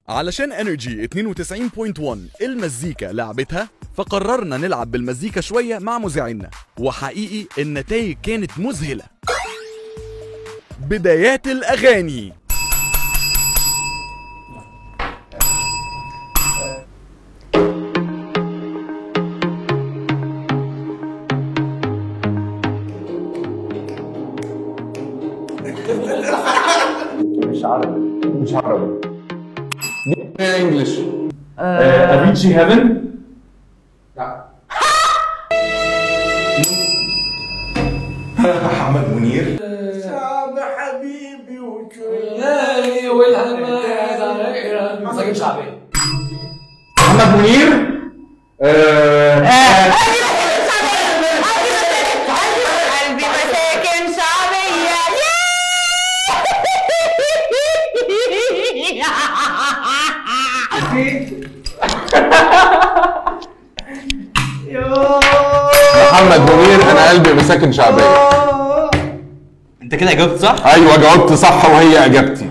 علشان انرجي 92.1 المزيكا لعبتها فقررنا نلعب بالمزيكا شوية مع مذيعينا وحقيقي النتائج كانت مذهلة بدايات الأغاني مش عربي مش عربي انجلش افيتشي هيفن محمد منير غالي والهمات مساجد شعبية محمد منير آه، قلبي مساكن شعبية محمد منير انا قلبي مساكن شعبيه انت كده جاوبت صح؟ ايوه جاوبت صح وهي اجابتي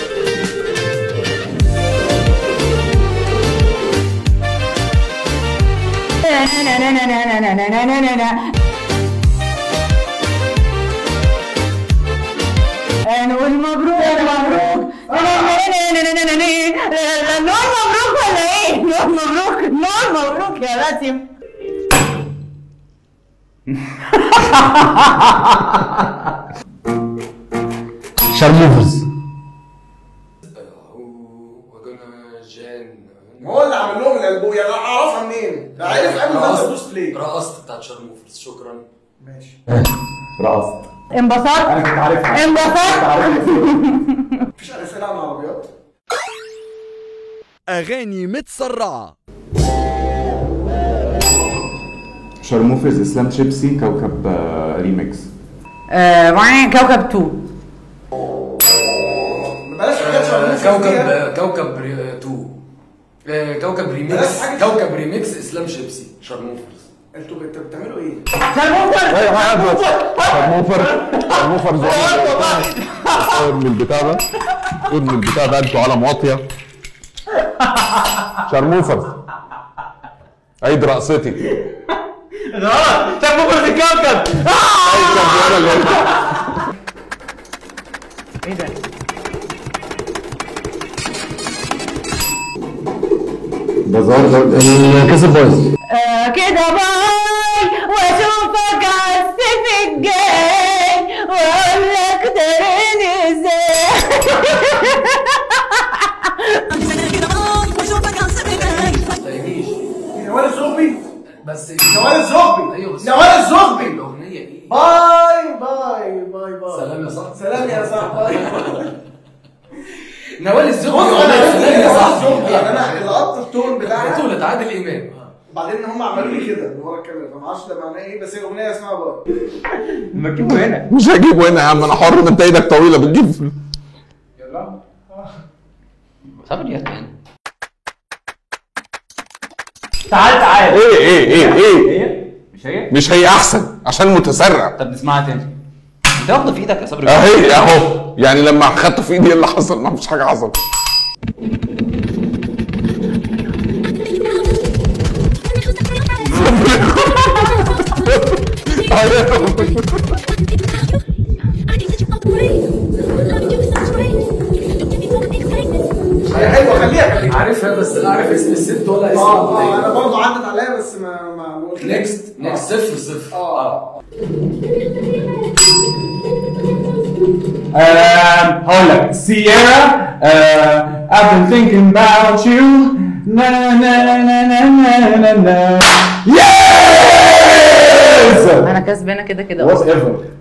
نقول مبروك مبروك نقول مبروك ولا ايه؟ نقول مبروك نقول مبروك يا باسم شارموفرز وكنا جان هو اللي عمل لهم الالبوم يعني اعرفها منين؟ ده عارف قبل ما رقصت تدوس ليه؟ رقصت بتاعت شرموفرز شكرا ماشي رقصت انبسطت انا كنت عارفها انبسطت مفيش اسئله عن العربيات؟ أغاني متسرعة شارموفرز اسلام شيبسي كوكب آه، ريميكس كوكب 2 بلاش حاجات شبه كوكب كوكب ري- تو آه، كوكب ريميكس بلاش حاجة- كوكب ريميكس اسلام شيبسي شرموفرز انتوا بت- بتعملوا ايه؟ شارموفر شارموفر زي من البتاع ده خد من البتاع ده انتوا على مواطيه شارموفر عيد رقصتي غلط شارموفرز الكوكب ايه ده؟ بازار كاسب بويز آه كده باي واشوفك عالسيف الجاي واقول لك داريني ازاي تلاقينيش نوال الزغبي بس نوال الزغبي ايوه بس نوال الزغبي الاغنيه ايه باي باي باي باي سلام يا صاحبي سلام يا صاحبي نوال الزغبي بص انا أغنية عرفت سلام ان يا نوال صاحبي الزغبي يعني انا لقطت التون بتاعها بطولة عادل امام وبعدين هم عملوا لي كده اللي ورا الكاميرا فما اعرفش ده معناه ايه بس هي اغنيه اسمها باي نركبه هنا مش هجيبه هنا يا عم انا حر ما انت ايدك طويله بتجيب صبر يا مان تعال تعال ايه ايه ايه ايه هي مش هي مش هي احسن عشان متسرع طب نسمعها تاني انت واخده في ايدك يا صبري اهي اهو يعني لما خدته في ايدي إيه اللي حصل ما فيش حاجه حصل هي حلوه خليها خليها عارفها بس لا عارف اسم الست ولا اسم اه اه انا الاغنيه برضه عدت عليا بس ما ما ما قلتلكش. نيكست نيكست صفر صفر اه Um, هقول لك سيارة uh, I've been thinking about you na na na na na na na Yes! انا كسبانه كده كده وات ايفر